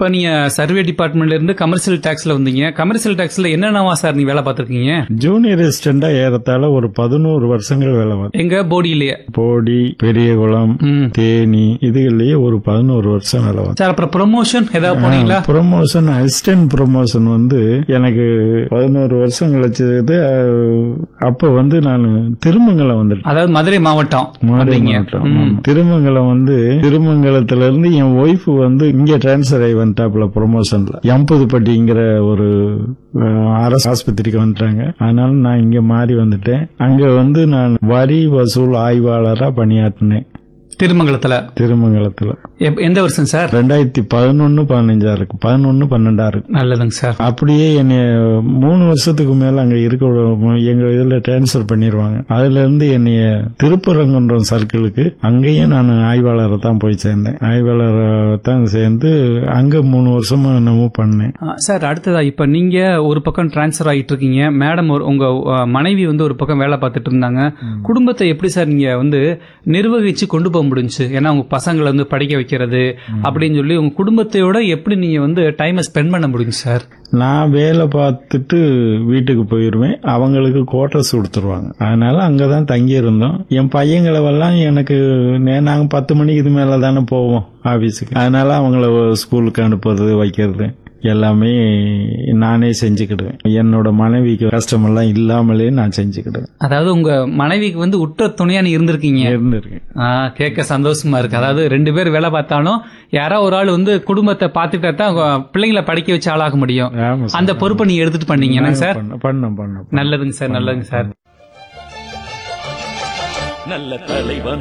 இப்ப நீங்க சர்வே டிபார்ட்மெண்ட்ல இருந்து கமர்ஷியல் டாக்ஸ்ல வந்தீங்க கமர்ஷியல் டாக்ஸ்ல என்னென்னவா சார் நீங்க வேலை பார்த்திருக்கீங்க ஜூனியர் அசிஸ்டண்டா ஏறத்தாழ ஒரு பதினோரு வருஷங்கள் வேலை பார்த்தேன் எங்க போடியிலேயே போடி பெரியகுளம் ம். தேனி இதுகள்லயே ஒரு பதினோரு வருஷம் வேலை பார்த்தேன் சார் அப்புறம் ப்ரொமோஷன் ஏதாவது போனீங்களா ப்ரொமோஷன் அசிஸ்டன்ட் ப்ரொமோஷன் வந்து எனக்கு பதினோரு வருஷம் கழிச்சது அஹ், அப்ப வந்து நான் திருமங்கலம் வந்துட்டேன் அதாவது மதுரை மாவட்டம் மதுரை வந்தீங்க. மாவட்டம். ம். ஆமா. திருமங்கலம் வந்து திருமங்கலத்துல இருந்து என் ஒய்ஃப் வந்து இங்க டிரான்ஸ்பர் ஆகி வந்துட்டாப்ல ப்ரொமோஷன்ல எம்பதுப்பட்டிங்கிற ஒரு அஹ், அரசு ஆஸ்பத்திரிக்கு வந்துட்டாங்க அதனால நான் இங்க மாறி வந்துட்டேன் அங்க வந்து நான் வரி வசூல் ஆய்வாளரா பணியாற்றினேன் திருமங்கலத்துல திருமங்கலத்துல எப்- எந்த வருஷம் சார் ரெண்டாயிரத்தி பதினொன்னு பதினஞ்சா இருக்கு பதினொன்னு பன்னெண்டா இருக்கு நல்லதுங்க சார் அப்படியே என்னை மூணு வருஷத்துக்கு மேல அங்க இருக்க விட- எங்க இதுல டிரான்ஸ்பர் பண்ணிடுவாங்க அதுல இருந்து என்னைய திருப்பரங்குன்றம் சர்க்கிளுக்கு அங்கேயும் நான் ஆய்வாளரை தான் போய் சேர்ந்தேன் ஆய்வாளரை தான் சேர்ந்து அங்க மூணு வருஷமா என்னமோ பண்ணேன் ஆ, சார் அடுத்ததா இப்ப நீங்க ஒரு பக்கம் டிரான்ஸ்ஃபர் ஆகிட்டு இருக்கீங்க மேடம் ஒரு உங்க அ, மனைவி வந்து ஒரு பக்கம் வேலை பார்த்துட்டு இருந்தாங்க குடும்பத்தை எப்படி சார் நீங்க வந்து நிர்வகிச்சு கொண்டு போக முடிஞ்சுச்சு ஏன்னா உங்க பசங்களை வந்து படிக்க வைக்கிறது அப்படின்னு சொல்லி உங்க குடும்பத்தையோட எப்படி நீங்க வந்து டைமை ஸ்பெண்ட் பண்ண முடியும் சார் நான் வேலை பார்த்துட்டு வீட்டுக்கு போயிருவேன் அவங்களுக்கு குவார்டர்ஸ் கொடுத்துருவாங்க அதனால அங்கதான் தங்கி இருந்தோம் என் பையங்களவெல்லாம் எனக்கு நே- நாங்க பத்து மணிக்கு இது மேல தானே போவோம் ஆபீஸுக்கு அதனால அவங்கள ஸ்கூலுக்கு அனுப்புறது வைக்கிறது எல்லாமே நானே செஞ்சுக்கிடுவேன் என்னோட மனைவிக்கு கஷ்டமெல்லாம் இல்லாமலே நான் செஞ்சுக்கிடுவேன் அதாவது உங்க மனைவிக்கு வந்து உற்ற துணையா நீ இருந்திருக்கீங்க இருந்திருக்கேன் ஆ, கேட்க சந்தோஷமா இருக்கு அதாவது ரெண்டு பேர் வேலை பார்த்தாலும் யாரோ ஒரு ஆள் வந்து குடும்பத்தை பார்த்துக்கிட்டா தான் அவங்க பிள்ளைங்களை படிக்க வச்சு ஆளாக முடியும் ஆமா சார். அந்த பொறுப்பை நீங்க எடுத்துட்டு பண்ணீங்க என்னங்க சார் பண்ண- பண்ணோம் பண்ணோம் நல்லதுங்க சார் நல்லதுங்க சார் நல்ல தலைவன்